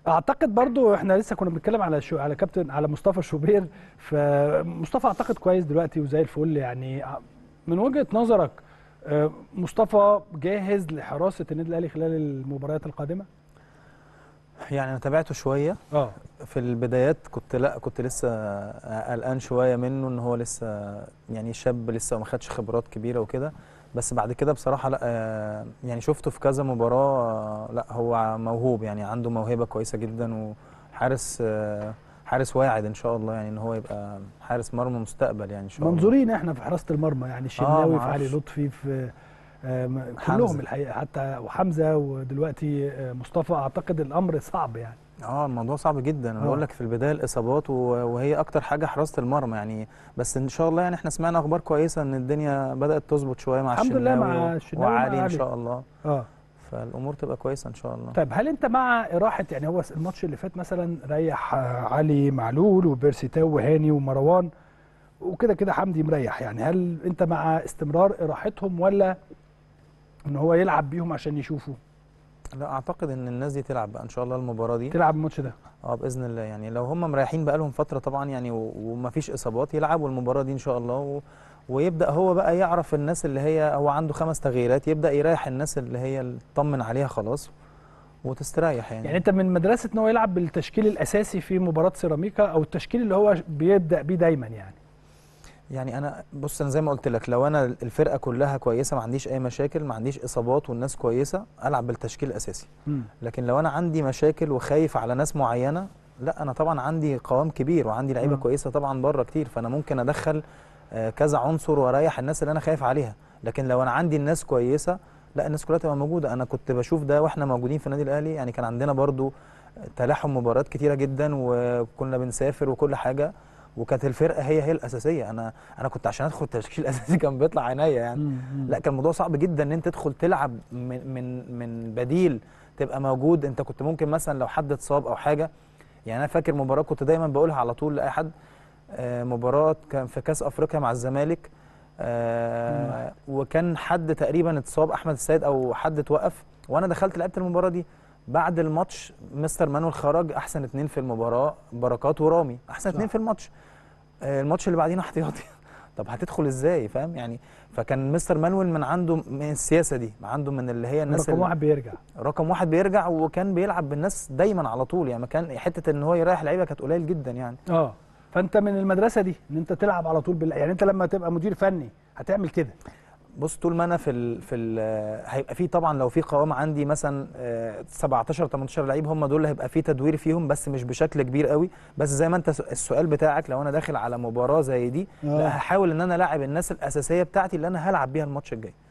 اعتقد برضو احنا لسه كنا بنتكلم على شو على كابتن على مصطفى شوبير فمصطفى اعتقد كويس دلوقتي وزي الفل يعني من وجهه نظرك آه، مصطفى جاهز لحراسه النادي الاهلي خلال المباريات القادمه؟ يعني انا تابعته شويه اه في البدايات كنت لا كنت لسه قلقان شويه منه ان هو لسه يعني شاب لسه ما خدش خبرات كبيره وكده بس بعد كده بصراحه لا آه، يعني شفته في كذا مباراه آه، لا هو موهوب يعني عنده موهبه كويسه جدا وحارس آه، حارس واعد ان شاء الله يعني ان هو يبقى حارس مرمى مستقبل يعني ان شاء الله منظورين احنا في حراسه المرمى يعني الشناوي في علي معرفش. لطفي في آه، م- حمزة. كلهم الحقيقه حتى وحمزه ودلوقتي آه، مصطفى اعتقد الامر صعب يعني اه الموضوع صعب جدا انا آه. بقول لك في البدايه الاصابات و- وهي اكتر حاجه حراسه المرمى يعني بس ان شاء الله يعني احنا سمعنا اخبار كويسه ان الدنيا بدات تظبط شويه مع الحمد لله مع الشناوي الشناوي ومع وعلي ان علي. شاء الله اه فالامور تبقى كويسه ان شاء الله طيب هل انت مع راحه يعني هو الماتش اللي فات مثلا ريح آه، علي معلول وبيرسي تاو وهاني ومروان وكده كده حمدي مريح يعني هل انت مع استمرار راحتهم ولا ان هو يلعب بيهم عشان يشوفوا لا اعتقد ان الناس دي تلعب بقى ان شاء الله المباراه دي تلعب الماتش ده اه باذن الله يعني لو هم مريحين بقالهم فتره طبعا يعني و- ومفيش اصابات يلعبوا المباراه دي ان شاء الله و... ويبدا هو بقى يعرف الناس اللي هي هو عنده خمس تغييرات يبدا يريح الناس اللي هي اللي اطمن عليها خلاص وتستريح يعني, يعني انت من مدرسه ان هو يلعب بالتشكيل الاساسي في مباراه سيراميكا او التشكيل اللي هو بيبدا بيه دايما يعني يعني انا بص انا زي ما قلت لك لو انا الفرقه كلها كويسه ما عنديش اي مشاكل ما عنديش اصابات والناس كويسه العب بالتشكيل الاساسي مم. لكن لو انا عندي مشاكل وخايف على ناس معينه لا انا طبعا عندي قوام كبير وعندي لعيبه مم. كويسه طبعا بره كتير فانا ممكن ادخل آه، كذا عنصر واريح الناس اللي انا خايف عليها لكن لو انا عندي الناس كويسه لا الناس كلها تبقى موجوده انا كنت بشوف ده واحنا موجودين في النادي الاهلي يعني كان عندنا برضو تلاحم مباريات كتيره جدا وكنا بنسافر وكل حاجه وكانت الفرقه هي هي الاساسيه انا انا كنت عشان ادخل تشكيل اساسي كان بيطلع عينيا يعني مم. مم. لا كان الموضوع صعب جدا ان انت تدخل تلعب من من من بديل تبقى موجود انت كنت ممكن مثلا لو حد اتصاب او حاجه يعني انا فاكر مباراه كنت دايما بقولها على طول لاي حد آه، مباراه كان في كاس افريقيا مع الزمالك آه، وكان حد تقريبا اتصاب احمد السيد او حد اتوقف وانا دخلت لعبت المباراه دي بعد الماتش مستر مانويل خرج احسن اتنين في المباراه بركات ورامي احسن صح. اتنين في الماتش آه، الماتش اللي بعدين احتياطي طب هتدخل ازاي فاهم يعني فكان مستر مانويل من عنده من السياسه دي عنده من اللي هي الناس رقم اللي واحد بيرجع رقم واحد بيرجع وكان بيلعب بالناس دايما على طول يعني ما كان حته ان هو يريح لعيبه كانت قليل جدا يعني اه فانت من المدرسه دي ان انت تلعب على طول بال... يعني انت لما تبقى مدير فني هتعمل كده بص طول ما انا في ال في ال هيبقى في طبعا لو في قوام عندي مثلا آه، 17 18 لعيب هم دول اللي هيبقى في تدوير فيهم بس مش بشكل كبير قوي بس زي ما انت س- السؤال بتاعك لو انا داخل على مباراه زي دي آه. لا هحاول ان انا الاعب الناس الاساسيه بتاعتي اللي انا هلعب بيها الماتش الجاي